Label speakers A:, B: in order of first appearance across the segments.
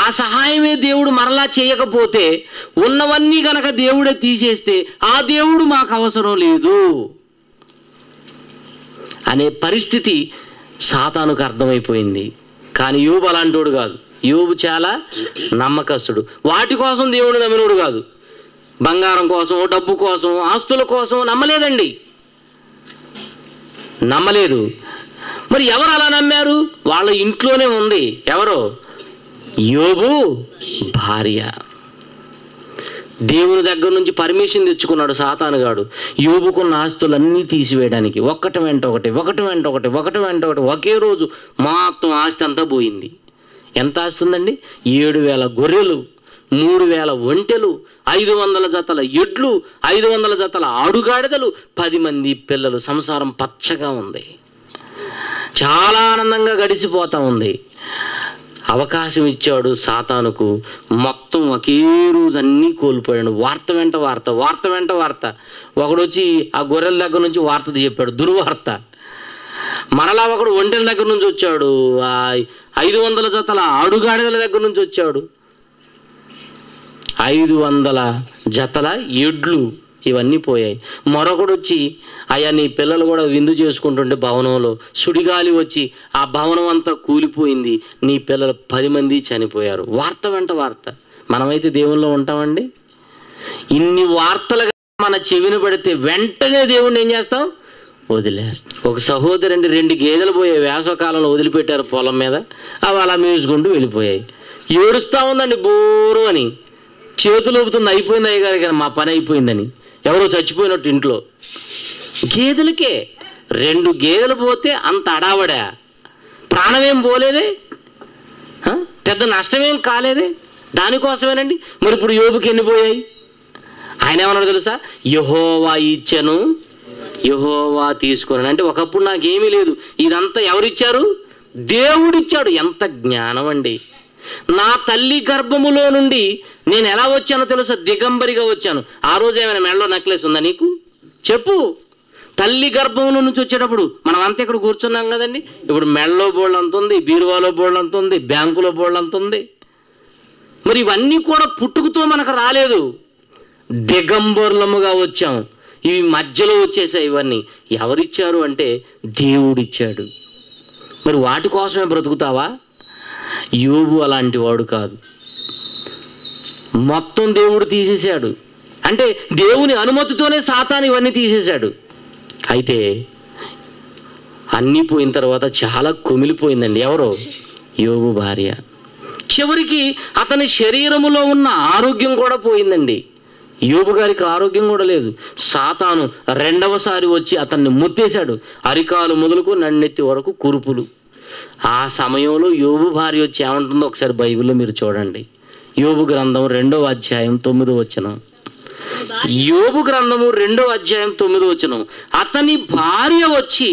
A: ఆ సహాయమే దేవుడు మరలా చేయకపోతే ఉన్నవన్నీ గనక దేవుడే తీసేస్తే ఆ దేవుడు మాకు అవసరం లేదు అనే పరిస్థితి సాతానుకు అర్థమైపోయింది కానీ యోబు అలాంటోడు కాదు యోబు చాలా నమ్మకస్తుడు వాటి కోసం దేవుడు నమ్మినోడు కాదు బంగారం కోసం డబ్బు కోసం ఆస్తుల కోసం నమ్మలేదండి నమ్మలేదు మరి ఎవరు అలా నమ్మారు వాళ్ళ ఇంట్లోనే ఉంది ఎవరో యోబు భార్య దేవుని దగ్గర నుంచి పర్మిషన్ తెచ్చుకున్నాడు సాతానుగాడు యోబుకున్న ఆస్తులన్నీ తీసివేయడానికి ఒక్కటి వెంట ఒకటి ఒకటి వెంట ఒకటి ఒకటి వెంట ఒకటి ఒకే రోజు మొత్తం ఆస్తి అంతా పోయింది ఎంత ఆస్తి ఉందండి ఏడు వేల గొర్రెలు మూడు వేల ఒంటెలు ఐదు వందల జతల ఎడ్లు ఐదు వందల జతల ఆడుగాడిదలు పది మంది పిల్లలు సంసారం పచ్చగా ఉంది చాలా ఆనందంగా గడిచిపోతా ఉంది అవకాశం ఇచ్చాడు సాతానుకు మొత్తం ఒకే రోజు అన్నీ కోల్పోయాడు వార్త వెంట వార్త వార్త వెంట వార్త ఒకడు వచ్చి ఆ గొర్రెల దగ్గర నుంచి వార్త చెప్పాడు దుర్వార్త మరలా ఒకడు ఒంటెల దగ్గర నుంచి వచ్చాడు ఆ ఐదు వందల జతల ఆడుగాడిదల దగ్గర నుంచి వచ్చాడు ఐదు వందల జతల ఎడ్లు ఇవన్నీ పోయాయి మరొకడు వచ్చి అయ్యా నీ పిల్లలు కూడా విందు చేసుకుంటుంటే భవనంలో సుడిగాలి వచ్చి ఆ భవనం అంతా కూలిపోయింది నీ పిల్లలు పది మంది చనిపోయారు వార్త వెంట వార్త మనమైతే దేవుల్లో ఉంటామండి ఇన్ని వార్తలు మన చెవిన పడితే వెంటనే దేవుణ్ణి ఏం చేస్తాం వదిలేస్తాం ఒక సహోదరుండి రెండు గేదెలు పోయాయి వేసవకాలంలో వదిలిపెట్టారు పొలం మీద అవి అలా మేసుకుంటూ వెళ్ళిపోయాయి ఏడుస్తా ఉందండి బోరు అని చేతులు ఊపుతుంది అయిపోయింది అయ్యగారి గారు మా పని అయిపోయిందని ఎవరో చచ్చిపోయినట్టు ఇంట్లో గేదెలకే రెండు గేదెలు పోతే అంత అడావడా ప్రాణమేం పోలేదే ఆ? పెద్ద నష్టమేం కాలేదే దానికోసమేనండి మరి ఇప్పుడు యోబుకి ఎన్ని పోయాయి ఆయన ఏమన్నాడు తెలుసా యహోవా ఇచ్చాను యహోవా తీసుకున్నాను అంటే ఒకప్పుడు నాకేమీ లేదు ఇదంతా ఎవరిచ్చారు దేవుడిచ్చాడు ఎంత జ్ఞానం అండి నా తల్లి గర్భములో నుండి నేను ఎలా వచ్చానో తెలుసా దిగంబరిగా వచ్చాను ఆ రోజు ఏమైనా మెడలో నెక్లెస్ ఉందా నీకు చెప్పు తల్లి గర్భంలో నుంచి వచ్చేటప్పుడు మనం అంతా ఇక్కడ కూర్చున్నాం కదండి ఇప్పుడు మెడలో బోళ్ళు అంత ఉంది బీరువాలో బోళ్ళు అంత ఉంది బ్యాంకులో బోళ్ళు అంత ఉంది మరి ఇవన్నీ కూడా పుట్టుకతో మనకు రాలేదు దిగంబరులముగా వచ్చాం ఇవి మధ్యలో వచ్చేసాయి ఇవన్నీ ఎవరిచ్చారు అంటే దేవుడిచ్చాడు మరి వాటి కోసమే బ్రతుకుతావా యోబు అలాంటి వాడు కాదు మొత్తం దేవుడు తీసేశాడు అంటే దేవుని అనుమతితోనే సాతాను ఇవన్నీ తీసేశాడు అయితే అన్నీ పోయిన తర్వాత చాలా కుమిలిపోయిందండి ఎవరో యోబు భార్య చివరికి అతని శరీరములో ఉన్న ఆరోగ్యం కూడా పోయిందండి యోబు గారికి ఆరోగ్యం కూడా లేదు సాతాను రెండవసారి వచ్చి అతన్ని ముత్తేశాడు అరికాలు మొదలుకు నన్నెత్తి వరకు కురుపులు ఆ సమయంలో యోబు భార్య వచ్చి ఏమంటుందో ఒకసారి బైబిల్లో మీరు చూడండి యోబు గ్రంథం రెండవ అధ్యాయం తొమ్మిదో వచనం యోబు గ్రంథము రెండో అధ్యాయం తొమ్మిదో వచనం అతని భార్య వచ్చి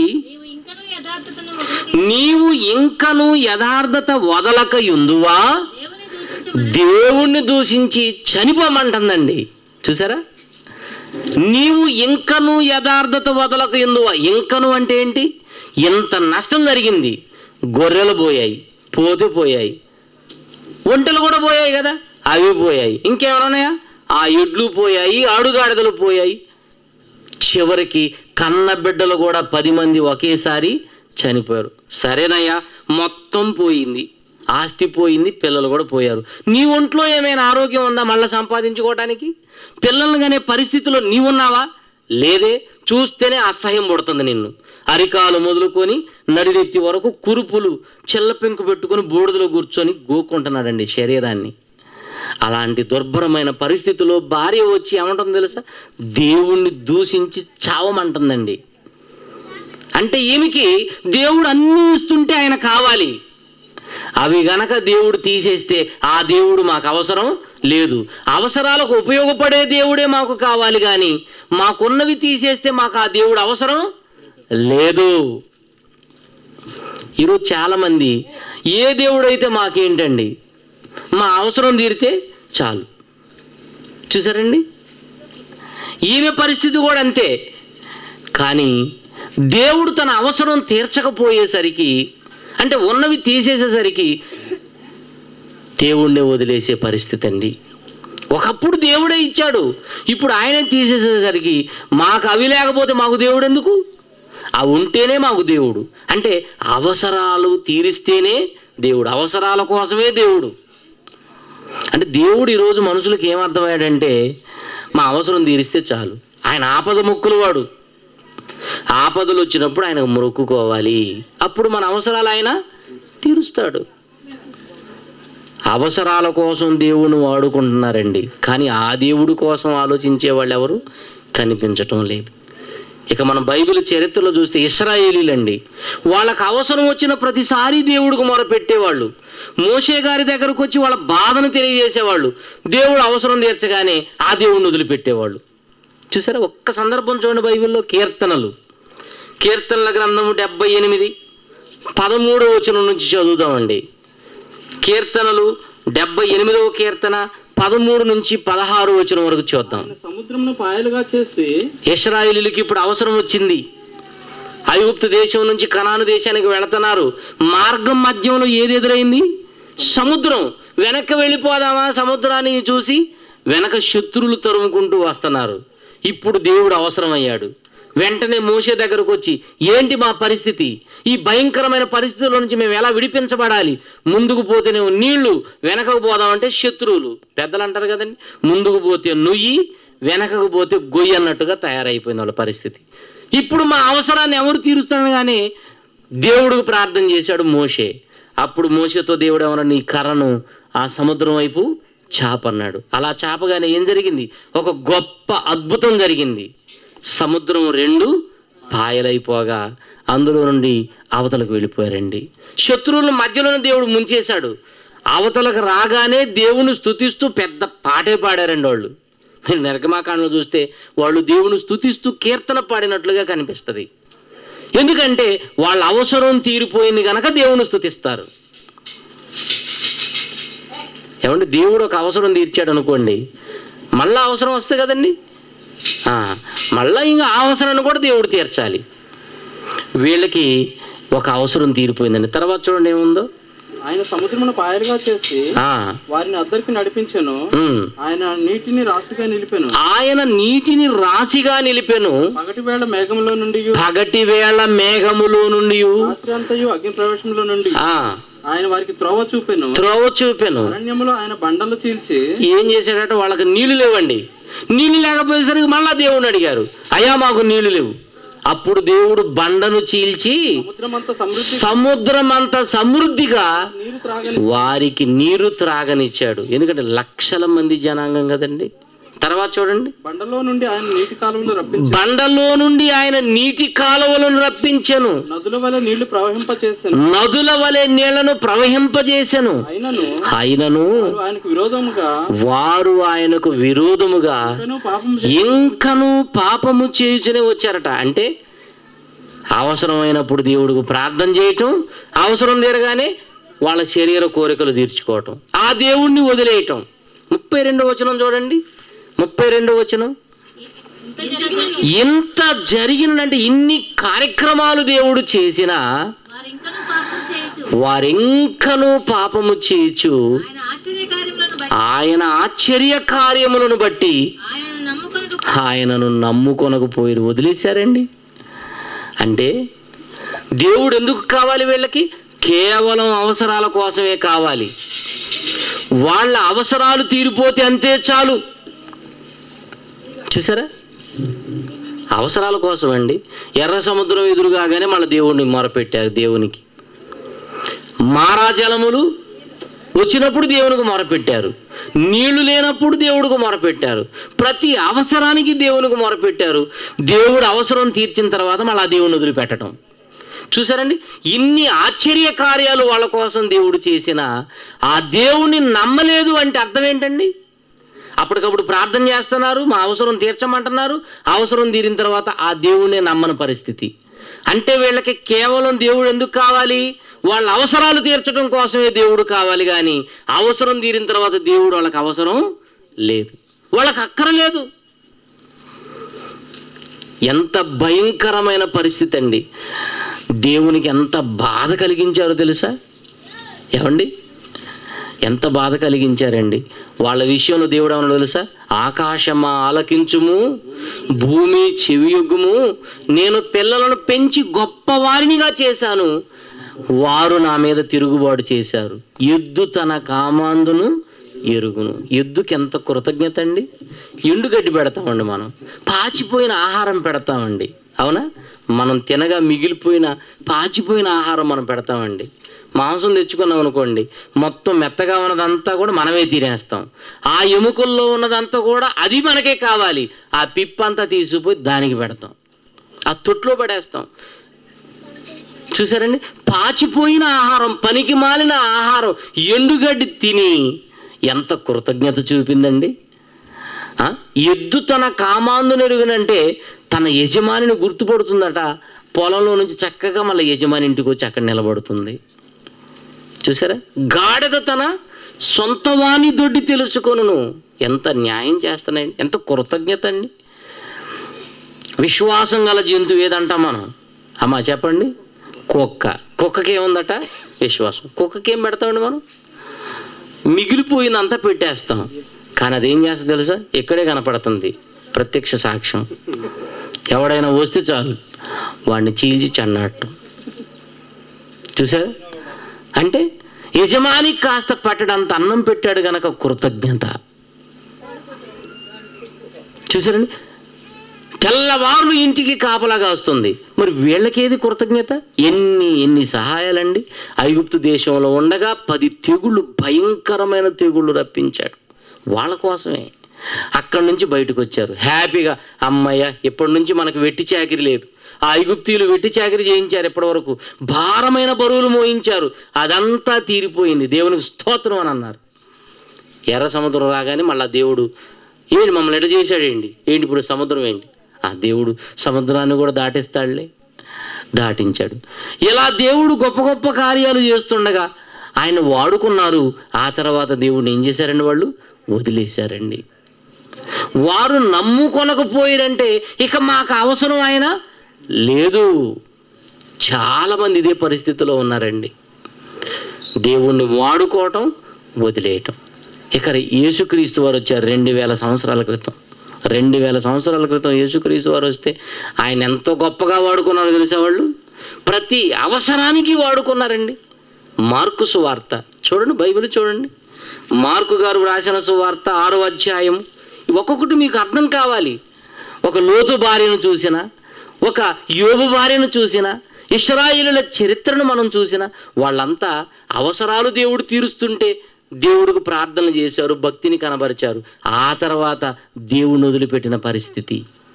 B: నీవు ఇంకను యథార్థత
A: నీవు ఇంకను యథార్థత
B: వదలక
A: వదలక యుందువా
B: దేవుని దూషించు
A: దేవుణ్ణి దూషించి చనిపోమంటుందండి చూసారా నీవు ఇంకను యథార్థత వదలక ఎందువా ఇంకను అంటే ఏంటి ఇంత నష్టం జరిగింది గొర్రెలు పోయాయి పోతే పోయాయి ఒంటెలు కూడా పోయాయి కదా అవి పోయాయి ఇంకేమైనా ఉన్నాయా ఆ ఎడ్లు పోయాయి ఆడుగాడిదలు పోయాయి చివరికి కన్న బిడ్డలు కూడా పది మంది ఒకేసారి చనిపోయారు సరేనయ్యా మొత్తం పోయింది ఆస్తి పోయింది పిల్లలు కూడా పోయారు నీ ఒంట్లో ఏమైనా ఆరోగ్యం ఉందా మళ్ళీ సంపాదించుకోవడానికి పిల్లల్ని కనే పరిస్థితిలో నీవున్నావా లేదే చూస్తేనే అసహ్యం పుడుతుంది నిన్ను అరికాలు మొదలుకొని నడినెత్తి వరకు కురుపులు చెల్ల పెంకు పెట్టుకొని బూడిదలో కూర్చొని గోకుంటున్నాడండి శరీరాన్ని అలాంటి దుర్భరమైన పరిస్థితిలో భార్య వచ్చి ఏమంటుంది తెలుసా దేవుణ్ణి దూషించి చావమంటుందండి అంటే ఈమెకి దేవుడు అన్నీ ఇస్తుంటే ఆయన కావాలి అవి గనక దేవుడు తీసేస్తే ఆ దేవుడు మాకు అవసరం లేదు అవసరాలకు ఉపయోగపడే దేవుడే మాకు కావాలి కానీ మాకున్నవి తీసేస్తే మాకు ఆ దేవుడు అవసరం లేదు ఈరోజు చాలామంది ఏ దేవుడైతే మాకేంటండి మా అవసరం తీరితే చాలు చూసారండి ఈమె పరిస్థితి కూడా అంతే కానీ దేవుడు తన అవసరం తీర్చకపోయేసరికి అంటే ఉన్నవి తీసేసేసరికి దేవుణ్ణి వదిలేసే పరిస్థితి అండి ఒకప్పుడు దేవుడే ఇచ్చాడు ఇప్పుడు ఆయనే తీసేసేసరికి మాకు అవి లేకపోతే మాకు దేవుడు ఎందుకు అవి ఉంటేనే మాకు దేవుడు అంటే అవసరాలు తీరిస్తేనే దేవుడు అవసరాల కోసమే దేవుడు అంటే దేవుడు ఈరోజు మనుషులకు ఏమర్థమయ్యాడంటే మా అవసరం తీరిస్తే చాలు ఆయన ఆపద మొక్కులు వాడు ఆపదలు వచ్చినప్పుడు ఆయనకు మొక్కుకోవాలి అప్పుడు మన అవసరాలు ఆయన తీరుస్తాడు అవసరాల కోసం దేవుని వాడుకుంటున్నారండి కానీ ఆ దేవుడి కోసం ఆలోచించే వాళ్ళు ఎవరు కనిపించటం లేదు ఇక మన బైబిల్ చరిత్రలో చూస్తే ఇస్రాయేలీలండి వాళ్ళకి అవసరం వచ్చిన ప్రతిసారి దేవుడికి మొరపెట్టేవాళ్ళు మోషే గారి దగ్గరకు వచ్చి వాళ్ళ బాధను తెలియజేసేవాళ్ళు దేవుడు అవసరం తీర్చగానే ఆ దేవుడిని వదిలిపెట్టేవాళ్ళు చూసారా ఒక్క సందర్భం చూడండి బైబిల్లో కీర్తనలు కీర్తనల గ్రంథము డెబ్బై ఎనిమిది పదమూడవ వచనం నుంచి చదువుదామండి కీర్తనలు డెబ్బై ఎనిమిదవ కీర్తన పదమూడు నుంచి పదహారు వచనం వరకు చూద్దాం
C: ఆయన సముద్రమును పాయలుగా చేసి
A: ఇస్రాయిలీలకి ఇప్పుడు అవసరం వచ్చింది ఐగుప్తు దేశం నుంచి కనాను దేశానికి వెళుతున్నారు మార్గం మధ్యంలో ఏది ఎదురైంది సముద్రం వెనక్కి వెళ్ళిపోదామా సముద్రాన్ని చూసి వెనక శత్రువులు తరుముకుంటూ వస్తున్నారు ఇప్పుడు దేవుడు అవసరమయ్యాడు వెంటనే మోసే దగ్గరకు వచ్చి ఏంటి మా పరిస్థితి ఈ భయంకరమైన పరిస్థితుల నుంచి మేము ఎలా విడిపించబడాలి ముందుకు పోతేనేమో నీళ్లు వెనకకు పోదామంటే శత్రువులు పెద్దలు అంటారు కదండి ముందుకు పోతే నుయ్యి వెనకకు పోతే గొయ్యి అన్నట్టుగా తయారైపోయింది వాళ్ళ పరిస్థితి ఇప్పుడు మా అవసరాన్ని ఎవరు తీరుస్తాను కానీ దేవుడికి ప్రార్థన చేశాడు మోషే అప్పుడు మోషేతో దేవుడు ఏమన్నా నీ కర్రను ఆ సముద్రం వైపు చాపన్నాడు అలా చాపగానే ఏం జరిగింది ఒక గొప్ప అద్భుతం జరిగింది సముద్రం రెండు పాయలైపోగా అందులో నుండి అవతలకు వెళ్ళిపోయారండి శత్రువుల మధ్యలోనే దేవుడు ముంచేశాడు అవతలకు రాగానే దేవుని స్తుతిస్తూ పెద్ద పాటే పాడారండి వాళ్ళు మీరు నిర్గమాకాండలో చూస్తే వాళ్ళు దేవుని స్తుతిస్తూ కీర్తన పాడినట్లుగా కనిపిస్తుంది ఎందుకంటే వాళ్ళ అవసరం తీరిపోయింది కనుక దేవుని స్తుతిస్తారు ఏమంటే దేవుడు ఒక అవసరం తీర్చాడు అనుకోండి మళ్ళా అవసరం వస్తే కదండి ఆ, మళ్ళా ఇంకా ఆ అవసరాన్ని కూడా దేవుడు తీర్చాలి వీళ్ళకి ఒక అవసరం తీరిపోయిందండి తర్వాత చూడండి ఏముందో
C: ఆయన సముద్రమును పాయలుగా చేసి
A: ఆ,
C: వారిని అద్దరికి నడిపించెను
A: ఉమ్.
C: ఆయన నీటిని రాశిగా నిలిపెను
A: ఆయన నీటిని రాశిగా నిలిపెను
C: పగటి వేళ మేఘంలో నుండి
A: పగటి వేళ మేఘములో నుండి
C: రాత్రి అంతయు అగ్ని ప్రవేశంలో నుండి
A: ఆ
C: ఆయన వారికి త్రోవ చూపెను
A: త్రోవ చూపెను
C: అరణ్యములో ఆయన బండలు చీల్చి
A: ఏం చేశాడట వాళ్ళకి నీళ్లు లేవండి నీళ్లు లేకపోయేసరికి మళ్ళా దేవుని అడిగారు అయ్యా మాకు నీళ్లు లేవు అప్పుడు దేవుడు బండను చీల్చి
C: సముద్రమంతా సమృద్ధి
A: సముద్రం అంత సమృద్ధిగా
C: నీరు త్రాగని
A: వారికి నీరు త్రాగనిచ్చాడు ఎందుకంటే లక్షల మంది జనాంగం కదండి తర్వాత చూడండి
C: బండలో నుండి ఆయన నీటి కాలువను రప్పించి
A: బండలో నుండి ఆయన నీటి కాలువలను రప్పించెను
C: నదుల వల్ల నీళ్లు ప్రవహింప చేశాను
A: నదుల వలె నీళ్లను ప్రవహింపజేసెను
C: అయినను
A: అయినను
C: వారు ఆయనకు విరోధముగా
A: వారు ఆయనకు విరోధముగా
C: ఇంకనూ పాపం
A: ఇంకను పాపము చేయుచునే వచ్చారట అంటే అవసరమైనప్పుడు దేవుడికి ప్రార్థన చేయటం అవసరం తీరగానే వాళ్ళ శరీర కోరికలు తీర్చుకోవటం ఆ దేవుణ్ణి వదిలేయటం ముప్పై రెండో వచనం చూడండి ముప్పై రెండో వచనం ఇంత జరిగినంటే ఇన్ని కార్యక్రమాలు దేవుడు చేసినా
D: వారింకను పాపం చేయొచ్చు
A: వారింకనూ పాపము చేయొచ్చు
D: ఆయన ఆశ్చర్య కార్యములను బట్టి
A: ఆయన ఆశ్చర్య కార్యములను బట్టి
D: ఆయన నమ్ముకొనక
A: ఆయనను నమ్ముకొనకపోయి వదిలేశారండి అంటే దేవుడు ఎందుకు కావాలి వీళ్ళకి కేవలం అవసరాల కోసమే కావాలి వాళ్ళ అవసరాలు తీరిపోతే అంతే చాలు చూసారా అవసరాల కోసం అండి ఎర్ర సముద్రం ఎదురుగానే మళ్ళీ దేవుడిని మొరపెట్టారు దేవునికి మారాజలములు వచ్చినప్పుడు దేవునికి మొరపెట్టారు నీళ్లు లేనప్పుడు దేవుడికి మొరపెట్టారు ప్రతి అవసరానికి దేవునికి మొరపెట్టారు దేవుడు అవసరం తీర్చిన తర్వాత మళ్ళీ ఆ దేవుని వదిలిపెట్టడం చూసారండి ఇన్ని ఆశ్చర్య కార్యాలు వాళ్ళ కోసం దేవుడు చేసిన ఆ దేవుణ్ణి నమ్మలేదు అంటే అర్థం ఏంటండి అప్పటికప్పుడు ప్రార్థన చేస్తున్నారు మా అవసరం తీర్చమంటున్నారు అవసరం తీరిన తర్వాత ఆ దేవుణ్ణే నమ్మని పరిస్థితి అంటే వీళ్ళకి కేవలం దేవుడు ఎందుకు కావాలి వాళ్ళ అవసరాలు తీర్చడం కోసమే దేవుడు కావాలి కానీ అవసరం తీరిన తర్వాత దేవుడు వాళ్ళకి అవసరం లేదు వాళ్ళకి అక్కరలేదు ఎంత భయంకరమైన పరిస్థితి అండి దేవునికి ఎంత బాధ కలిగించారో తెలుసా ఏమండి ఎంత బాధ కలిగించారండి వాళ్ళ విషయంలో దేవుడు ఏమన్నా తెలుసా ఆకాశమా ఆలకించుము భూమి చెవియొగ్గుము నేను పిల్లలను పెంచి గొప్పవారినిగా చేశాను వారు నా మీద తిరుగుబాటు చేశారు ఎద్దు తన కామాందును ఎరుగును ఎద్దుకి ఎంత కృతజ్ఞత అండి ఎండుగడ్డి పెడతామండి మనం పాచిపోయిన ఆహారం పెడతామండి అవునా మనం తినగా మిగిలిపోయిన పాచిపోయిన ఆహారం మనం పెడతామండి మాంసం తెచ్చుకున్నాం అనుకోండి మొత్తం మెత్తగా ఉన్నదంతా కూడా మనమే తినేస్తాం ఆ ఎముకల్లో ఉన్నదంతా కూడా అది మనకే కావాలి ఆ పిప్పంతా తీసుకుపోయి దానికి పెడతాం ఆ తొట్లో పడేస్తాం చూసారండి పాచిపోయిన ఆహారం పనికి మాలిన ఆహారం ఎండుగడ్డి తిని ఎంత కృతజ్ఞత చూపిందండి ఆ? ఎద్దు తన కామాందు నెరుగునంటే తన యజమానిని గుర్తుపడుతుందట పొలంలో నుంచి చక్కగా మళ్ళీ యజమాని ఇంటికి వచ్చి అక్కడ నిలబడుతుంది చూసారా గాడిద తన సొంత వాణి దొడ్డి తెలుసుకొనును ఎంత న్యాయం చేస్తున్నాయండి ఎంత కృతజ్ఞత అండి విశ్వాసం గల జంతువు ఏదంటాం మనం అమ్మా చెప్పండి కుక్క కుక్కకి ఏముందట విశ్వాసం కుక్కకి ఏం పెడతామండి మనం మిగిలిపోయిందంతా పెట్టేస్తాం కానీ అదేం చేస్తుంది తెలుసా ఇక్కడే కనపడుతుంది ప్రత్యక్ష సాక్ష్యం ఎవడైనా వస్తే చాలు వాడిని చీల్చి చన్నట్టు చూసారా అంటే యజమానికి కాస్త పట్టడంత అన్నం పెట్టాడు గనక కృతజ్ఞత చూసారండి తెల్లవారులు ఇంటికి కాపలాగా వస్తుంది మరి వీళ్ళకేది కృతజ్ఞత ఎన్ని ఎన్ని సహాయాలండి ఐగుప్తు దేశంలో ఉండగా పది తెగుళ్ళు భయంకరమైన తెగుళ్ళు రప్పించాడు వాళ్ళ కోసమే అక్కడి నుంచి బయటకు వచ్చారు హ్యాపీగా అమ్మయ్య ఇప్పటి నుంచి మనకు వెట్టి చాకిరి లేదు ఆ ఐగుప్తీయులు వెట్టి చాకిరి చేయించారు ఇప్పటి వరకు భారమైన బరువులు మోయించారు అదంతా తీరిపోయింది దేవునికి స్తోత్రం అని అన్నారు ఎర్ర సముద్రం రాగానే మళ్ళా దేవుడు ఏంటి మమ్మల్ని ఎట చేశాడేంటి ఏంటి ఇప్పుడు సముద్రం ఏంటి ఆ దేవుడు సముద్రాన్ని కూడా దాటిస్తాడులే దాటించాడు ఇలా దేవుడు గొప్ప గొప్ప కార్యాలు చేస్తుండగా ఆయన వాడుకున్నారు ఆ తర్వాత దేవుడిని ఏం చేశారండి వాళ్ళు వదిలేశారండి వారు నమ్ముకొనకపోయారంటే ఇక మాకు అవసరం ఆయన లేదు చాలామంది ఇదే పరిస్థితిలో ఉన్నారండి దేవుణ్ణి వాడుకోవటం వదిలేయటం ఇక్కడ యేసుక్రీస్తు వారు వచ్చారు రెండు వేల సంవత్సరాల క్రితం రెండు వేల సంవత్సరాల క్రితం యేసుక్రీస్తు వారు వస్తే ఆయన ఎంతో గొప్పగా వాడుకున్నారో తెలిసే వాళ్ళు ప్రతి అవసరానికి వాడుకున్నారండి మార్కు సువార్త చూడండి బైబిల్ చూడండి మార్కు గారు రాసిన సువార్త ఆరో అధ్యాయం ఒక్కొక్కటి మీకు అర్థం కావాలి ఒక లోతు భార్యను చూసిన ఒక యోబు భార్యను చూసిన ఇస్రాయిలుల చరిత్రను మనం చూసిన వాళ్ళంతా అవసరాలు దేవుడు తీరుస్తుంటే దేవుడికి ప్రార్థనలు చేశారు భక్తిని కనబరిచారు ఆ తర్వాత దేవుడిని వదిలిపెట్టిన పరిస్థితి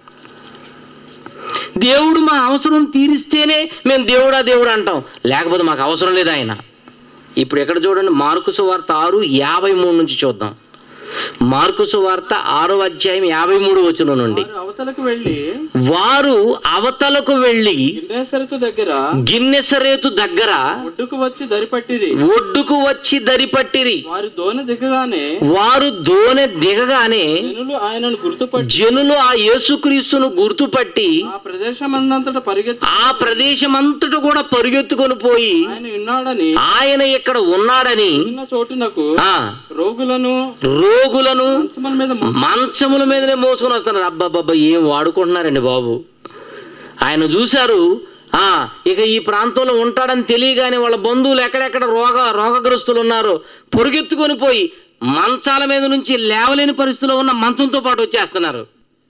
A: దేవుడు మా అవసరం తీరిస్తేనే మేము దేవుడా దేవుడు అంటాం లేకపోతే మాకు అవసరం లేదు ఆయన ఇప్పుడు ఎక్కడ చూడండి మార్కు సువార్త ఆరు యాభై మూడు నుంచి చూద్దాం మార్కు సువార్త ఆరో అధ్యాయం యాభై మూడు వచనం నుండి
C: వారు అవతలకు వెళ్ళి
A: వారు అవతలకు వెళ్ళి
C: గిన్నేసరతు దగ్గర
A: గిన్నెసరేతు దగ్గర
C: ఒడ్డుకు వచ్చి దరిపట్టిరి
A: ఒడ్డుకు వచ్చి దరిపట్టిరి
C: వారి దోణి దిగగానే
A: వారు దోనె దిగగానే
C: జనులు ఆయనను గుర్తుపట్టి
A: జనులు ఆ యేసుక్రీస్తును గుర్తుపట్టి
C: ఆ ప్రదేశమందంతట పరిగెత్తి
A: ఆ ప్రదేశమంతట కూడా పరుగెత్తుకొని పోయి
C: ఆయన ఉన్నాడని
A: ఆయన ఇక్కడ ఉన్నాడని
C: ఉన్న చోటునకు
A: ఆ
C: రోగులను
A: రోగులను
C: మంచముల మీద మో-
A: మంచముల మీదనే మోసుకొని వస్తున్నారు అబ్బాబ్బా ఏం వాడుకుంటున్నారండి బాబు ఆయన చూశారు ఆ ఇక ఈ ప్రాంతంలో ఉంటాడని తెలియగానే వాళ్ళ బంధువులు ఎక్కడెక్కడ రోగ రోగగ్రస్తులు ఉన్నారో పొరుగెత్తుకొని పోయి మంచాల మీద నుంచి లేవలేని పరిస్థితిలో ఉన్న మంచంతో పాటు వచ్చేస్తున్నారు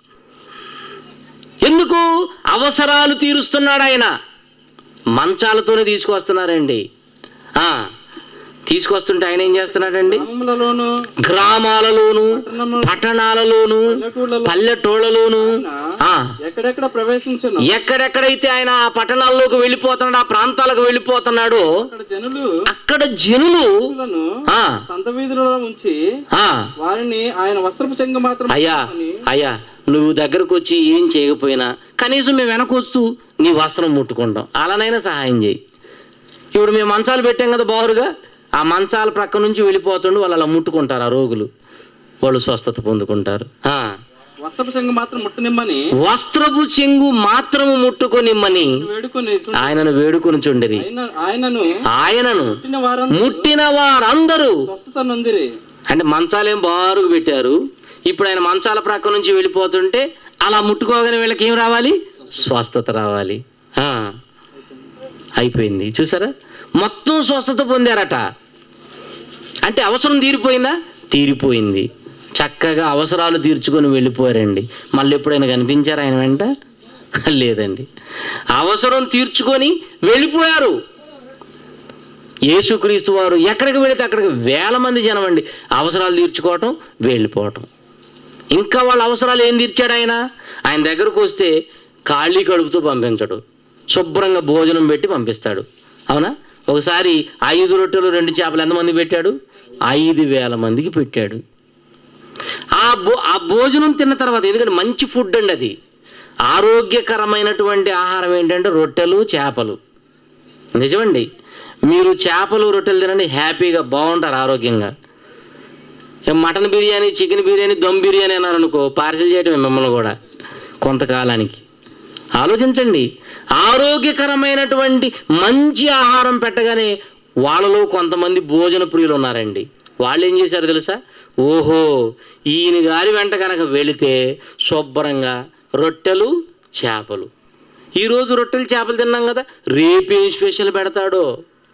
A: ఎందుకు అవసరాలు తీరుస్తున్నాడు ఆయన మంచాలతోనే తీసుకొస్తున్నారండి ఆ తీసుకొస్తుంటే ఆయన ఏం చేస్తున్నాడండి
C: గ్రామములలోను
A: గ్రామాలలోను
C: పట్టణము
A: పట్టణాలలోను
C: పల్లెటూళ్ళలో
A: పల్లెటూళ్ళలోను ఆ,
C: ఎక్కడెక్కడ ప్రవేశించను
A: ఎక్కడెక్కడైతే ఆయన ఆ పట్టణాల్లోకి వెళ్ళిపోతున్నాడు ఆ ప్రాంతాలకు వెళ్ళిపోతున్నాడో
C: అక్కడ జనులు
A: అక్కడ జనులు
C: రోగులను
A: ఆ
C: సంత వీధులలో ఉంచి
A: ఆ
C: వారిని ఆయన వస్త్రపు చెంగు మాత్రం
A: అయ్యా
C: పట్టుకొని
A: అయ్యా నువ్వు దగ్గరకు వచ్చి ఏం చేయకపోయినా కనీసం మేము వెనకొస్తూ నీ వస్త్రం ముట్టుకుంటాం అలానైనా సహాయం చేయి ఇప్పుడు మేము మంచాలు పెట్టాం కదా బారుగా ఆ మంచాల ప్రక్క నుంచి వెళ్ళిపోతుండు వాళ్ళు అలా ముట్టుకుంటారు ఆ రోగులు వాళ్ళు స్వస్థత పొందుకుంటారు ఆ,
C: వస్త్రపు చెంగు మాత్రం ముట్టనిమ్మని
A: వస్త్రపు చెంగు మాత్రము ముట్టుకొనిమ్మని
C: వేడుకొని
A: ఆయనను వేడుకొని చుండిరి
C: ఆయన ఆయనను
A: ఆయనను
C: పుట్టిన వారందరూ
A: ముట్టిన వారందరూ
C: స్వస్థత నొందిరి
A: అంటే మంచాలేం బారుగా పెట్టారు ఇప్పుడు ఆయన మంచాల ప్రక్క నుంచి వెళ్ళిపోతుంటే అలా ముట్టుకోగానే వీళ్ళకి ఏం రావాలి స్వస్థత రావాలి ఆ, అయిపోయింది చూసారా మొత్తం స్వస్థత పొందారట అంటే అవసరం తీరిపోయిందా తీరిపోయింది చక్కగా అవసరాలు తీర్చుకొని వెళ్ళిపోయారండి మళ్ళీ ఎప్పుడైనా కనిపించారు ఆయన వెంట లేదండి అవసరం తీర్చుకొని వెళ్ళిపోయారు యేసుక్రీస్తు వారు ఎక్కడికి వెళితే అక్కడికి వేల మంది జనం అండి అవసరాలు తీర్చుకోవటం వెళ్ళిపోవటం ఇంకా వాళ్ళ అవసరాలు ఏం తీర్చాడు ఆయన ఆయన దగ్గరకు వస్తే ఖాళీ కడుపుతో పంపించడు శుభ్రంగా భోజనం పెట్టి పంపిస్తాడు అవునా ఒకసారి ఐదు రొట్టెలు రెండు చేపలు ఎంతమంది పెట్టాడు ఐదు వేల మందికి పెట్టాడు ఆ భో ఆ భోజనం తిన్న తర్వాత ఎందుకంటే మంచి ఫుడ్ అండి అది ఆరోగ్యకరమైనటువంటి ఆహారం ఏంటంటే రొట్టెలు చేపలు నిజమండి మీరు చేపలు రొట్టెలు తినండి హ్యాపీగా బాగుంటారు ఆరోగ్యంగా ఇక మటన్ బిర్యానీ చికెన్ బిర్యానీ దమ్ బిర్యానీ అన్నారు అనుకో పార్సిల్ చేయటమే మిమ్మల్ని కూడా కొంతకాలానికి ఆలోచించండి ఆరోగ్యకరమైనటువంటి మంచి ఆహారం పెట్టగానే వాళ్ళలో కొంతమంది భోజన ప్రియులు ఉన్నారండి వాళ్ళు ఏం చేశారు తెలుసా ఓహో ఈయన గారి వెంట కనుక వెళితే శుభ్రంగా రొట్టెలు చేపలు ఈరోజు రొట్టెలు చేపలు తిన్నాం కదా రేపేం స్పెషల్ పెడతాడో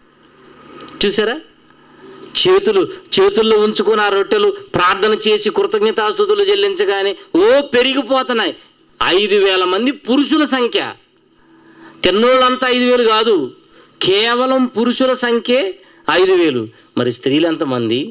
A: చూసారా చేతులు చేతుల్లో ఉంచుకొని ఆ రొట్టెలు ప్రార్థన చేసి కృతజ్ఞతాస్తుతులు చెల్లించగానే ఓ పెరిగిపోతున్నాయి ఐదు వేల మంది పురుషుల సంఖ్య తిన్నోళ్ళంతా ఐదు వేలు కాదు కేవలం పురుషుల సంఖ్యే ఐదు వేలు మరి స్త్రీలు ఎంతమంది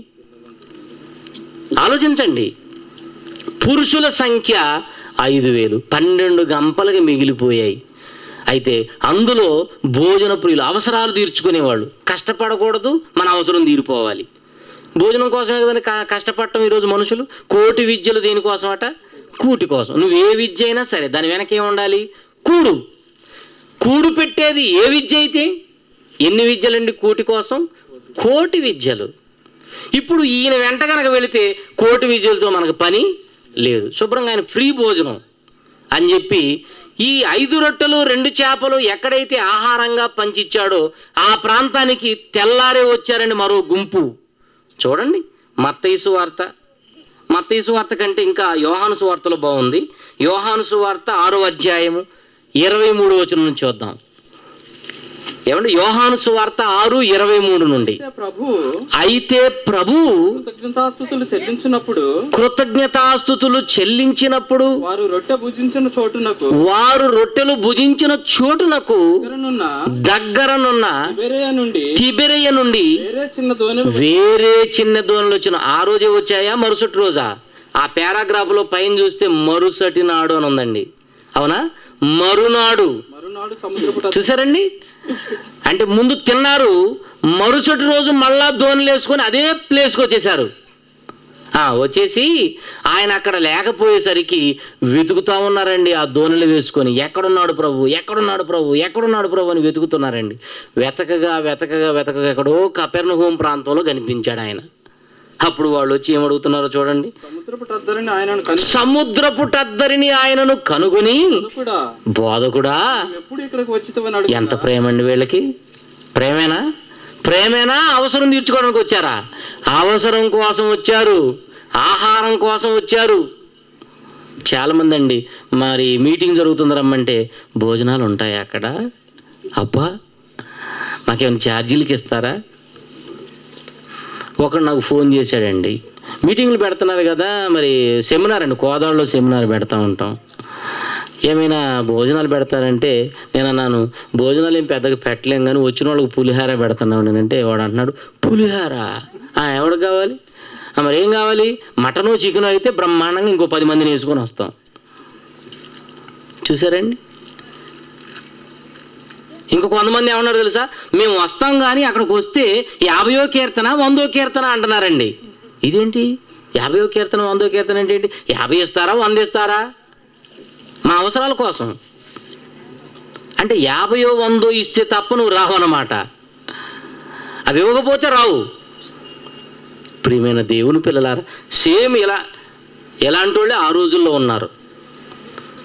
A: ఆలోచించండి పురుషుల సంఖ్య ఐదు వేలు పన్నెండు గంపలుగా మిగిలిపోయాయి అయితే అందులో భోజన ప్రియులు అవసరాలు తీర్చుకునేవాళ్ళు కష్టపడకూడదు మన అవసరం తీరిపోవాలి భోజనం కోసమే కదండి క- కష్టపడటం ఈరోజు మనుషులు కోటి విద్యలు దేనికోసం అట కూటి కోసం నువ్వు ఏ విద్య అయినా సరే దాని వెనక ఏం ఉండాలి కూడు కూడు పెట్టేది ఏ విద్య అయితే ఎన్ని విద్యలండి కూటి కోసం కోటి విద్యలు ఇప్పుడు ఈయన వెంట కనుక వెళితే కోటి విద్యలతో మనకు పని లేదు శుభ్రంగా ఆయన ఫ్రీ భోజనం అని చెప్పి ఈ ఐదు రొట్టెలు రెండు చేపలు ఎక్కడైతే ఆహారంగా పంచిచ్చాడో ఆ ప్రాంతానికి తెల్లారే వచ్చారండి మరో గుంపు చూడండి మత్తయి వార్త మత్తయి వార్త కంటే ఇంకా యోహాను సువార్తలో బాగుంది యోహాను సువార్త ఆరో అధ్యాయము ఇరవై మూడు వచనం నుంచి చూద్దాం ఏమండి యోహాను సువార్త ఆరు ఇరవై మూడు నుండి
C: అయితే ప్రభు
A: అయితే ప్రభు
C: కృతజ్ఞతాస్తుతులు చెల్లించినప్పుడు
A: కృతజ్ఞతాస్థుతులు చెల్లించినప్పుడు
C: వారు రొట్టె భుజించిన చోటునకు
A: వారు రొట్టెలు భుజించిన చోటునకు
C: దగ్గరనున్న
A: దగ్గరనున్న
C: బెరేయ నుండి
A: తిబెరయ నుండి
C: వేరే చిన్న దోణిలు
A: వేరే చిన్న దోణులు వచ్చిన ఆ రోజే వచ్చాయా మరుసటి రోజా ఆ పారాగ్రాఫ్ లో పైన చూస్తే మరుసటి నాడు అని ఉందండి అవునా మరునాడు
C: మరునాడు సముద్రపు తట్టు
A: చూసారండి అంటే ముందు తిన్నారు మరుసటి రోజు మళ్ళా దోణులు వేసుకొని అదే ప్లేస్కి వచ్చేసారు ఆ, వచ్చేసి ఆయన అక్కడ లేకపోయేసరికి వెతుకుతా ఉన్నారండి ఆ దోణులు వేసుకొని ఎక్కడున్నాడు ప్రభు ఎక్కడున్నాడు ప్రభు ఎక్కడున్నాడు ప్రభు అని వెతుకుతున్నారండి వెతకగా వెతకగా వెతకగా ఎక్కడో కపెర్ణ హోం ప్రాంతంలో కనిపించాడు ఆయన అప్పుడు వాళ్ళు వచ్చి ఏమడుగుతున్నారో చూడండి
C: సముద్రపు టద్దరిని ఆయనను కను
A: సముద్రపు టద్దరిని ఆయనను కనుగొని
C: కూడా
A: బోధకుడా
C: ఎప్పుడు ఇక్కడికి వచ్చితవని అడుగు
A: ఎంత ప్రేమ అండి వీళ్ళకి ప్రేమేనా ప్రేమేనా అవసరం తీర్చుకోవడానికి వచ్చారా అవసరం కోసం వచ్చారు ఆహారం కోసం వచ్చారు చాలా మంది అండి మరి మీటింగ్ జరుగుతుంది రమ్మంటే భోజనాలు ఉంటాయి అక్కడ అబ్బా మాకేమైనా ఛార్జీలకి ఇస్తారా ఒకడు నాకు ఫోన్ చేశాడండి మీటింగ్లు పెడుతున్నారు కదా మరి సెమినార్ అండి కోదాడలో సెమినార్ పెడతా ఉంటాం ఏమైనా భోజనాలు పెడతారంటే నేను అన్నాను భోజనాలు ఏం పెద్దగా పెట్టలేం కానీ వచ్చిన వాళ్ళకి పులిహార పెడుతున్నావు నేనంటే వాడు అంటున్నాడు పులిహార ఆ, ఎవరికి కావాలి ఆ, మరి ఏం కావాలి మటను చికెన్ అయితే బ్రహ్మాండంగా ఇంకో పది మందిని వేసుకొని వస్తాం చూసారండి ఇంకో కొంతమంది ఏమన్నారు తెలుసా మేము వస్తాం కానీ అక్కడికి వస్తే యాభయో కీర్తన వందో కీర్తన అంటున్నారండి ఇదేంటి యాభయో కీర్తన వందో కీర్తన అంటే ఏంటి యాభై ఇస్తారా వంద ఇస్తారా మా అవసరాల కోసం అంటే యాభయో వందో ఇస్తే తప్ప నువ్వు రావు అన్నమాట అవి ఇవ్వకపోతే రావు ప్రియమైన దేవుని పిల్లలారా సేమ్ ఇలా ఎలాంటి వాళ్ళే ఆ రోజుల్లో ఉన్నారు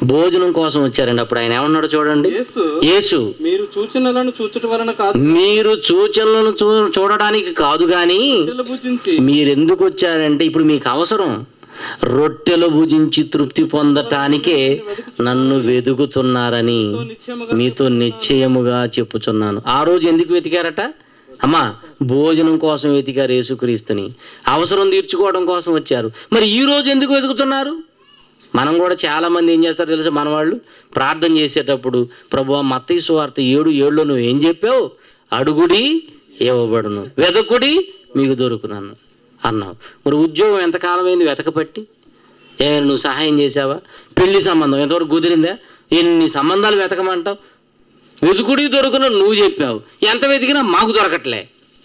A: భోజనం కోసం వచ్చారండి అప్పుడు ఆయన ఏమన్నాడు చూడండి
C: యేసు
A: యేసు
C: మీరు సూచనలను చూచుట వలన కాదు
A: మీరు సూచనలను చూ చూడడానికి కాదు కానీ
C: రొట్టెలు భుజించి
A: మీరెందుకు వచ్చారంటే ఇప్పుడు మీకు అవసరం రొట్టెలు భుజించి తృప్తి పొందటానికే నన్ను వెతుకుతున్నారని
C: నిత్యముగా
A: మీతో నిశ్చయముగా చెప్పుచున్నాను ఆ రోజు ఎందుకు వెతికారట అమ్మా భోజనం కోసం వెతికారు యేసుక్రీస్తుని అవసరం తీర్చుకోవడం కోసం వచ్చారు మరి ఈ రోజు ఎందుకు వెతుకుతున్నారు మనం కూడా చాలా మంది ఏం చేస్తారో తెలుసా మన వాళ్ళు ప్రార్థన చేసేటప్పుడు ప్రభు మత్తయి సువార్త ఏడు ఏడులో నువ్వు ఏం చెప్పావు అడుగుడి ఇవ్వబడును వెదకుడి మీకు దొరుకునన్ను అన్నావు మరి ఉద్యోగం ఎంతకాలమైంది వెతకపట్టి ఏ నువ్వు సహాయం చేసావా పెళ్లి సంబంధం ఎంతవరకు కుదిరిందా ఎన్ని సంబంధాలు వెతకమంటావు వెతుకుడికి దొరుకున నువ్వు చెప్పావు ఎంత వెతికినా మాకు దొరకట్లే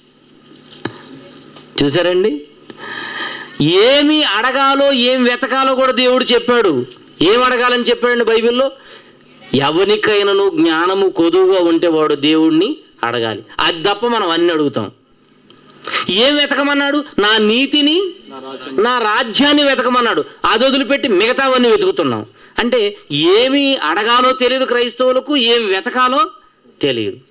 A: చూసారండి ఏమి అడగాలో ఏం వెతకాలో కూడా దేవుడు చెప్పాడు ఏం అడగాలని చెప్పాడండి బైబిల్లో ఎవరికైనాను జ్ఞానము కొదువుగా ఉంటే వాడు దేవుణ్ణి అడగాలి అది తప్ప మనం అన్ని అడుగుతాం ఏం వెతకమన్నాడు నా నీతిని నా రాజ్యాన్ని వెతకమన్నాడు అది వదిలిపెట్టి మిగతావన్నీ వెతుకుతున్నాం అంటే ఏమి అడగాలో తెలియదు క్రైస్తవులకు ఏం వెతకాలో తెలియదు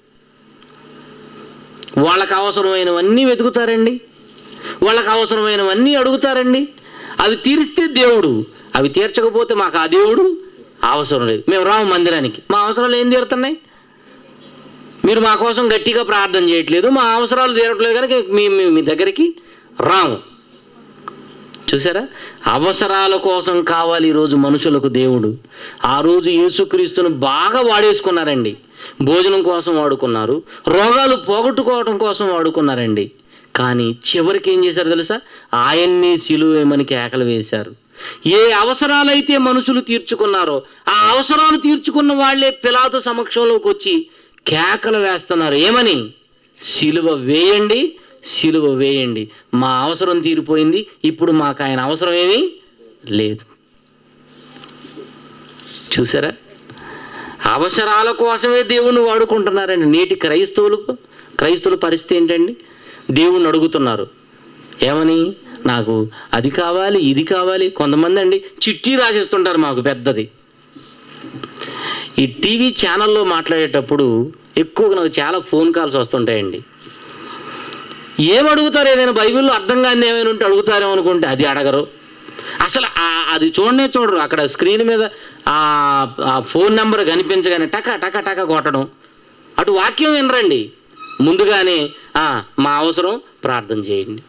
A: వాళ్ళకు అవసరమైనవన్నీ వెతుకుతారండి వాళ్ళకు అవసరమైనవన్నీ అడుగుతారండి అవి తీరిస్తే దేవుడు అవి తీర్చకపోతే మాకు ఆ దేవుడు అవసరం లేదు మేము రాము మందిరానికి మా అవసరాలు ఏం తీరుతున్నాయి మీరు మా కోసం గట్టిగా ప్రార్థన చేయట్లేదు మా అవసరాలు తీరట్లేదు కనుక మీ మీ- మీ దగ్గరికి రాము చూసారా అవసరాల కోసం కావాలి ఈరోజు మనుషులకు దేవుడు ఆ రోజు యేసుక్రీస్తును బాగా వాడేసుకున్నారండి భోజనం కోసం వాడుకున్నారు రోగాలు పోగొట్టుకోవడం కోసం వాడుకున్నారండి కానీ చివరికి ఏం చేశారు తెలుసా ఆయన్ని సిలువేమని కేకలు వేశారు ఏ అవసరాలైతే మనుషులు తీర్చుకున్నారో ఆ అవసరాలు తీర్చుకున్న వాళ్ళే పిలాతు సమక్షంలోకి వచ్చి కేకలు వేస్తున్నారు ఏమని సిలువ వేయండి సిలువ వేయండి మా అవసరం తీరిపోయింది ఇప్పుడు మాకు ఆయన అవసరం ఏమీ లేదు చూసారా అవసరాల కోసమే దేవుణ్ణి వాడుకుంటున్నారండి నేటి క్రైస్తవులకు క్రైస్తవుల పరిస్థితి ఏంటండి దేవుణ్ణి అడుగుతున్నారు ఏమని నాకు అది కావాలి ఇది కావాలి కొంతమంది అండి చిట్టి రాసేస్తుంటారు మాకు పెద్దది ఈ టీవీ ఛానల్లో మాట్లాడేటప్పుడు ఎక్కువగా నాకు చాలా ఫోన్ కాల్స్ వస్తుంటాయండి ఏం అడుగుతారు ఏదైనా బైబిల్లో అర్థం కాని ఏమైనా ఉంటే అడుగుతారేమో అనుకుంటే అది అడగరు అసలు ఆ- అది చూడనే చూడరు అక్కడ స్క్రీన్ మీద ఆ ఆ ఫోన్ నెంబర్ కనిపించగానే టక టక టక కొట్టడం అటు వాక్యం వినరండి ముందుగానే "ఆ, మా అవసరం ప్రార్థన చేయండి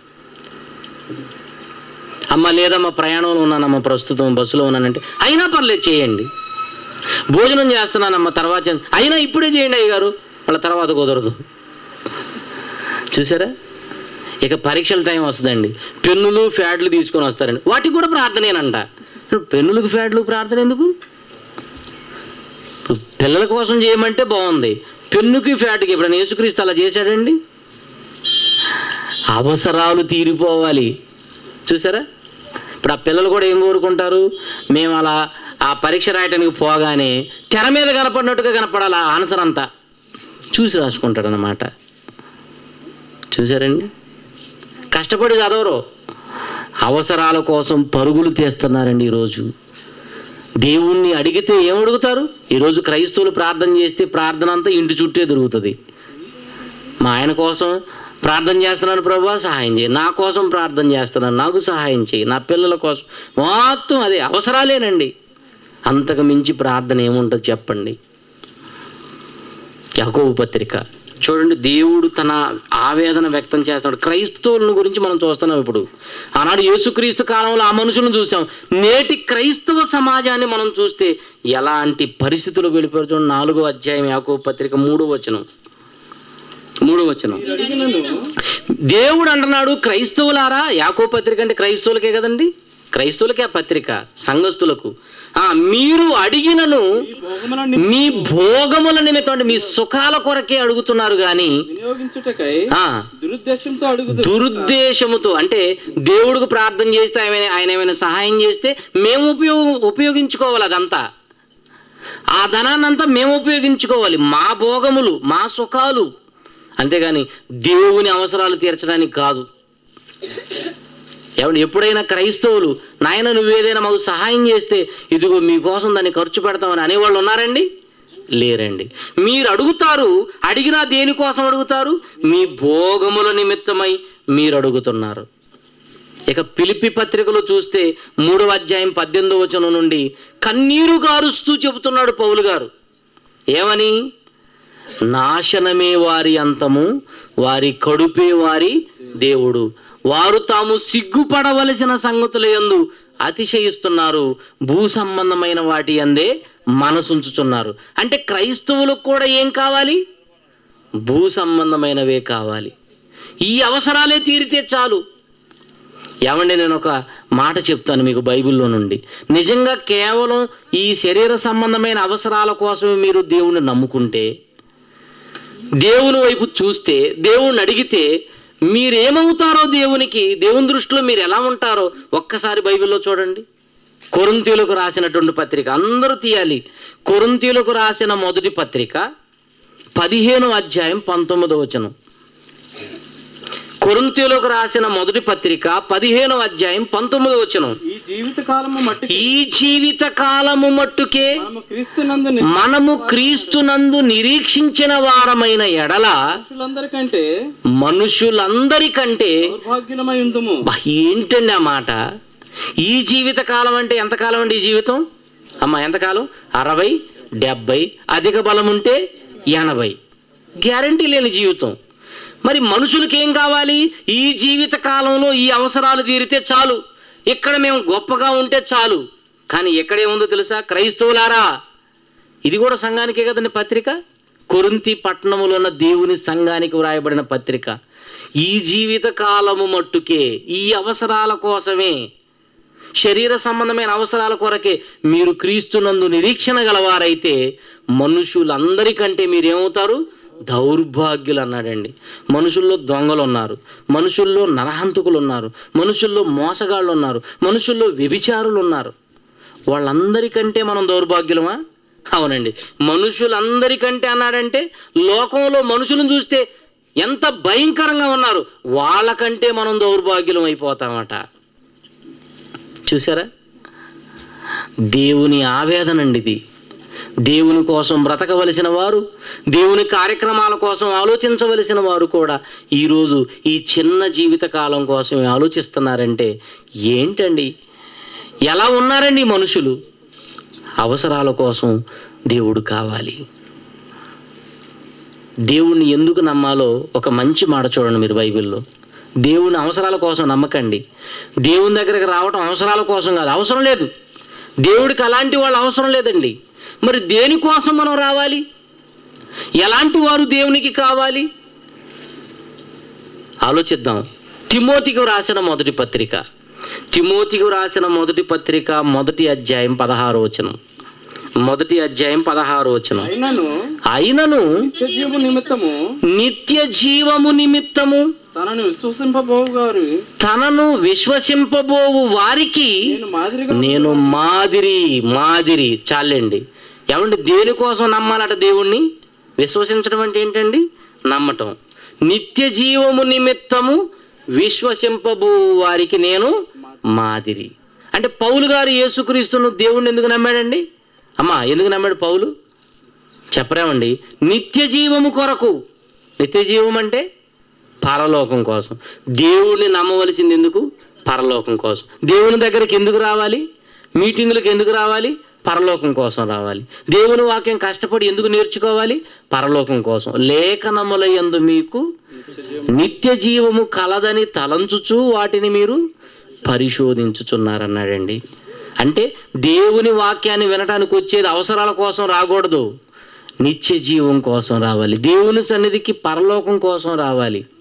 A: అమ్మ లేదమ్మా ప్రయాణంలో ఉన్నానమ్మా ప్రస్తుతం బస్సులో ఉన్నానంటే అయినా పర్లేదు చేయండి భోజనం చేస్తున్నానమ్మా తర్వాత చే- అయినా ఇప్పుడే చేయండి అయ్యగారు వాళ్ళ తర్వాత కుదరదు చూసారా ఇక పరీక్షల టైం వస్తుందండి పెన్నులు ఫ్యాడ్లు తీసుకొని వస్తారండి వాటికి కూడా ప్రార్థనేనంట ఇప్పుడు పెన్నులకు ఫ్యాడ్లు ప్రార్థన ఎందుకు ఇప్పుడు పిల్లల కోసం చేయమంటే బాగుంది పెన్నుకి ఫ్యాట్కి ఇప్పుడు యేసుక్రీస్తు అలా చేశాడండి అవసరాలు తీరిపోవాలి చూసారా ఇప్పుడు ఆ పిల్లలు కూడా ఏం కోరుకుంటారు మేము అలా ఆ పరీక్ష రాయటానికి పోగానే తెర మీద కనపడినట్టుగా కనపడాలి ఆ ఆన్సర్ అంతా చూసి రాసుకుంటాడు అన్నమాట చూసారండి కష్టపడి చదవరు అవసరాల కోసం పరుగులు తీస్తున్నారండి ఈరోజు దేవుణ్ణి అడిగితే ఏం అడుగుతారు ఈరోజు క్రైస్తవులు ప్రార్థన చేస్తే ప్రార్థన అంతా ఇంటి చుట్టే దొరుకుతుంది మా ఆయన కోసం ప్రార్థన చేస్తున్నాను ప్రభా సహాయం చేయి నా కోసం ప్రార్థన చేస్తున్నాను నాకు సహాయం చేయి నా పిల్లల కోసం మొత్తం అదే అవసరాలేనండి అంతకు మించి ప్రార్థన ఏముంటుంది చెప్పండి యాకోబు పత్రిక చూడండి దేవుడు తన ఆవేదన వ్యక్తం చేస్తున్నాడు క్రైస్తవులను గురించి మనం చూస్తున్నాం ఇప్పుడు ఆనాడు యేసుక్రీస్తు కాలంలో ఆ మనుషులను చూసాం నేటి క్రైస్తవ సమాజాన్ని మనం చూస్తే ఎలాంటి పరిస్థితులకు వెళ్ళిపోయారు చూడండి నాలుగో అధ్యాయం యాకోబు పత్రిక మూడో వచనం మూడో వచనం
C: మీరు అడిగినను
A: దేవుడు అంటున్నాడు క్రైస్తవులారా యాకో పత్రిక అంటే క్రైస్తవులకే కదండి క్రైస్తవులకే ఆ పత్రిక సంఘస్థులకు ఆ మీరు అడిగినను
C: ఈ భోగమున
A: మీ భోగముల నిమిత్తం అంటే మీ సుఖాల కొరకే అడుగుతున్నారు కానీ
C: వినియోగించుటకై
A: ఆ
C: దురుద్దేశంతో అడుగుదు
A: దురుద్దేశముతో అంటే దేవుడికి ప్రార్థన చేస్తే ఆయన ఆయన ఏమైనా సహాయం చేస్తే మేము ఉపయోగ ఉపయోగించుకోవాలి అదంతా ఆ ధనాన్నంతా మేము ఉపయోగించుకోవాలి మా భోగములు మా సుఖాలు అంతేగాని దేవుని అవసరాలు తీర్చడానికి కాదు ఏమంటే ఎప్పుడైనా క్రైస్తవులు నాయన నువ్వేదైనా మాకు సహాయం చేస్తే ఇదిగో మీకోసం దాన్ని ఖర్చు పెడతామని అనేవాళ్ళు ఉన్నారండి లేరండి మీరు అడుగుతారు అడిగినా దేనికోసం అడుగుతారు మీ భోగముల నిమిత్తమై మీరు అడుగుతున్నారు ఇక పిలిపి పత్రికలో చూస్తే మూడవ అధ్యాయం పద్దెనిమిదో వచనం నుండి కన్నీరు గారుస్తూ చెబుతున్నాడు పౌలు గారు ఏమని నాశనమే వారి అంతము వారి కడుపే వారి దేవుడు వారు తాము సిగ్గుపడవలసిన సంగతుల యందు అతిశయిస్తున్నారు భూ సంబంధమైన వాటి అందే మనసుంచుతున్నారు అంటే క్రైస్తవులకు కూడా ఏం కావాలి భూ సంబంధమైనవే కావాలి ఈ అవసరాలే తీరితే చాలు ఏమండి నేను ఒక మాట చెప్తాను మీకు బైబిల్లో నుండి నిజంగా కేవలం ఈ శరీర సంబంధమైన అవసరాల కోసమే మీరు దేవుణ్ణి నమ్ముకుంటే దేవుని వైపు చూస్తే దేవుణ్ణి అడిగితే మీరేమవుతారో దేవునికి దేవుని దృష్టిలో మీరు ఎలా ఉంటారో ఒక్కసారి బైబిల్లో చూడండి కొరింతీయులకు రాసినటువంటి పత్రిక అందరూ తీయాలి కొరింతీయులకు రాసిన మొదటి పత్రిక పదిహేను అధ్యాయం పంతొమ్మిదో వచనం కొరింతీయులకు రాసిన మొదటి పత్రిక పదిహేను అధ్యాయం పంతొమ్మిదో వచనం
C: ఈ జీవిత కాలము మట్టి
A: ఈ జీవిత కాలము మట్టుకే
C: మనము క్రీస్తునందు ని-
A: మనము క్రీస్తునందు నిరీక్షించిన వారమైన ఎడల
C: మనుషులందరికంటే
A: మనుషులందరికంటే
C: దౌర్భాగ్యులమై ఉందుము
A: బా, ఏంటండి ఆ మాట ఈ జీవిత కాలం అంటే ఎంతకాలం అండి ఈ జీవితం అమ్మ ఎంతకాలం అరవై డెబ్బై అధిక బలం ఉంటే ఎనభై గ్యారంటీ లేని జీవితం మరి మనుషులకి ఏం కావాలి ఈ జీవిత కాలంలో ఈ అవసరాలు తీరితే చాలు ఇక్కడ మేము గొప్పగా ఉంటే చాలు కానీ ఎక్కడేముందో తెలుసా క్రైస్తవులారా ఇది కూడా సంఘానికే కదండి పత్రిక కొరింతి పట్టణములో ఉన్న దేవుని సంఘానికి వ్రాయబడిన పత్రిక ఈ జీవిత కాలము మట్టుకే ఈ అవసరాల కోసమే శరీర సంబంధమైన అవసరాల కొరకే మీరు క్రీస్తునందు నిరీక్షణ గలవారైతే మనుషులందరికంటే మీరేమవుతారు దౌర్భాగ్యులు అన్నాడండి మనుషుల్లో దొంగలు ఉన్నారు మనుషుల్లో నరహంతకులు ఉన్నారు మనుషుల్లో మోసగాళ్ళు ఉన్నారు మనుషుల్లో వ్యభిచారులు ఉన్నారు వాళ్ళందరికంటే మనం దౌర్భాగ్యులమా అవునండి మనుషులందరికంటే అన్నాడంటే లోకంలో మనుషులను చూస్తే ఎంత భయంకరంగా ఉన్నారు వాళ్ళకంటే మనం దౌర్భాగ్యులం అయిపోతామట చూసారా దేవుని ఆవేదన అండి ఇది దేవుని కోసం బ్రతకవలసిన వారు దేవుని కార్యక్రమాల కోసం ఆలోచించవలసిన వారు కూడా ఈరోజు ఈ చిన్న జీవిత కాలం కోసం ఆలోచిస్తున్నారంటే ఏంటండి ఎలా ఉన్నారండి ఈ మనుషులు అవసరాల కోసం దేవుడు కావాలి దేవుణ్ణి ఎందుకు నమ్మాలో ఒక మంచి మాట చూడండి మీరు బైబిల్లో దేవుని అవసరాల కోసం నమ్మకండి దేవుని దగ్గరికి రావటం అవసరాల కోసం కాదు అవసరం లేదు దేవుడికి అలాంటి వాళ్ళు అవసరం లేదండి మరి దేనికోసం మనం రావాలి ఎలాంటి వారు దేవునికి కావాలి ఆలోచిద్దాం తిమోతికి రాసిన మొదటి పత్రిక తిమోతికి రాసిన మొదటి పత్రిక మొదటి అధ్యాయం పదహారు వచనం మొదటి అధ్యాయం పదహారు వచనం
C: అయినను
A: అయినను
C: నిత్య జీవు నిమిత్తము
A: నిత్య జీవము నిమిత్తము
C: తనను విశ్వసింపబోవు గారు
A: తనను విశ్వసింపబోవు వారికి
C: నేను మాదిరిగా
A: నేను మాదిరి మాదిరి చాలండి ఏమండి దేనికోసం నమ్మాలట దేవుణ్ణి విశ్వసించడం అంటే ఏంటండి నమ్మటం నిత్య జీవము నిమిత్తము విశ్వసింపబో వారికి నేను మాదిరి అంటే పౌలు గారు యేసుక్రీస్తును దేవుణ్ణి ఎందుకు నమ్మాడండి అమ్మా ఎందుకు నమ్మాడు పౌలు చెప్పరేమండి నిత్య జీవము కొరకు నిత్య జీవం అంటే పరలోకం కోసం దేవుణ్ణి నమ్మవలసింది ఎందుకు పరలోకం కోసం దేవుని దగ్గరికి ఎందుకు రావాలి మీటింగులకు ఎందుకు రావాలి పరలోకం కోసం రావాలి దేవుని వాక్యం కష్టపడి ఎందుకు నేర్చుకోవాలి పరలోకం కోసం లేఖనముల యందు మీకు నిత్య జీవము కలదని తలంచుచు వాటిని మీరు పరిశోధించుచున్నారన్నాడండి అంటే దేవుని వాక్యాన్ని వినటానికి వచ్చేది అవసరాల కోసం రాకూడదు నిత్య జీవం కోసం రావాలి దేవుని సన్నిధికి పరలోకం కోసం రావాలి